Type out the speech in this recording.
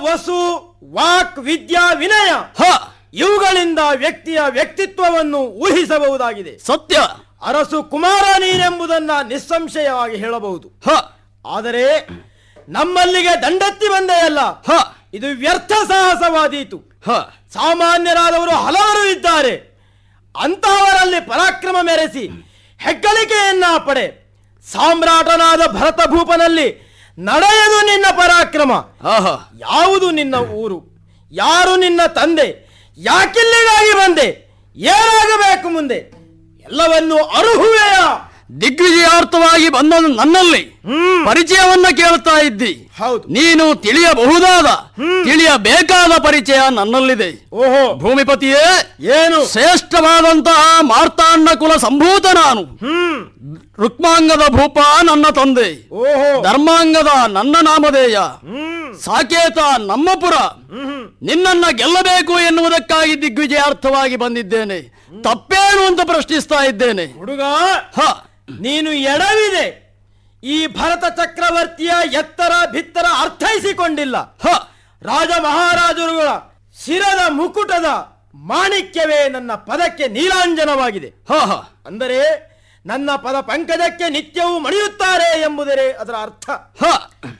ವಸು walk ವಿದ್ಯಾ ವಿನಯ ಹ ಇವುಗಳಿಂದ ವ್ಯಕ್ತಿಯ ವ್ಯಕ್ತಿತ್ವವನ್ನು ಊಹಿಸಬಹುದಾಗಿದೆ ಸತ್ಯ ಅರಸು ಕುಮಾರ ನೀನೆಂಬುದನ್ನ ನಿಸ್ಸಂಶಯವಾಗಿ ಹೇಳಬಹುದು ಹ ಆದರೆ ನಮ್ಮಲ್ಲಿಗೆ ದಂಡೆತ್ತಿ ಬಂದೆಯಲ್ಲ ಹ ಇದು ವ್ಯರ್ಥ ಸಾಹಸವಾದೀತು ಹ ಸಾಮಾನ್ಯರಾದವರು ಹಲವರು ಇದ್ದಾರೆ ಅಂತಹವರಲ್ಲಿ ಪರಾಕ್ರಮ ಮೆರೆಸಿ ಹೆಗ್ಗಳಿಕೆಯನ್ನ ಪಡೆ ಸಾಮ್ರಾಟನಾದ ಭರತ ಭೂಪನಲ್ಲಿ ನಡೆಯದು ನಿನ್ನ ಪರಾಕ್ರಮ ಆಹಾ ಯಾವುದು ನಿನ್ನ ಊರು ಯಾರು ನಿನ್ನ ತಂದೆ ಯಾಕಿಲ್ಲಿಗಾಗಿ ಬಂದೆ ಏನಾಗಬೇಕು ಮುಂದೆ ಎಲ್ಲವನ್ನು ಅರುಹುವೆಯ ದಿಗ್ವಿಜಯಾರ್ಥವಾಗಿ ಬಂದ ನನ್ನಲ್ಲಿ ಹ್ಮ್ ಪರಿಚಯವನ್ನ ಕೇಳ್ತಾ ಇದ್ದಿ ಹೌದು ನೀನು ತಿಳಿಯಬಹುದಾದ ತಿಳಿಯಬೇಕಾದ ಪರಿಚಯ ನನ್ನಲ್ಲಿದೆ ಓಹೋ ಭೂಮಿಪತಿಯೇ ಏನು ಶ್ರೇಷ್ಠವಾದಂತಹ ಮಾರ್ತಾಂಡ ಕುಲ ಸಂಭೂತ ನಾನು ಹ್ಮ್ ರುಕ್ಮಾಂಗದ ಭೂಪ ನನ್ನ ತಂದೆ ಓಹೋ ಧರ್ಮಾಂಗದ ನನ್ನ ನಾಮಧೇಯ ಹ್ಮ್ ಸಾಕೇತ ನಮ್ಮ ಪುರ ಹ್ಮ್ ನಿನ್ನನ್ನ ಗೆಲ್ಲಬೇಕು ಎನ್ನುವುದಕ್ಕಾಗಿ ದಿಗ್ವಿಜಯಾರ್ಥವಾಗಿ ಬಂದಿದ್ದೇನೆ ತಪ್ಪೇನು ಅಂತ ಪ್ರಶ್ನಿಸ್ತಾ ಇದ್ದೇನೆ ಹುಡುಗ ಹ ನೀನು ಎಡವಿದೆ ಈ ಭರತ ಚಕ್ರವರ್ತಿಯ ಎತ್ತರ ಭಿತ್ತರ ಅರ್ಥೈಸಿಕೊಂಡಿಲ್ಲ ಹ ರಾಜ ಮಹಾರಾಜರುಗಳ ಶಿರದ ಮುಕುಟದ ಮಾಣಿಕ್ಯವೇ ನನ್ನ ಪದಕ್ಕೆ ನೀಲಾಂಜನವಾಗಿದೆ ಹ ಹ ಅಂದರೆ ನನ್ನ ಪದ ಪಂಕಜಕ್ಕೆ ನಿತ್ಯವೂ ಮಣಿಯುತ್ತಾರೆ ಎಂಬುದೇ ಅದರ ಅರ್ಥ ಹ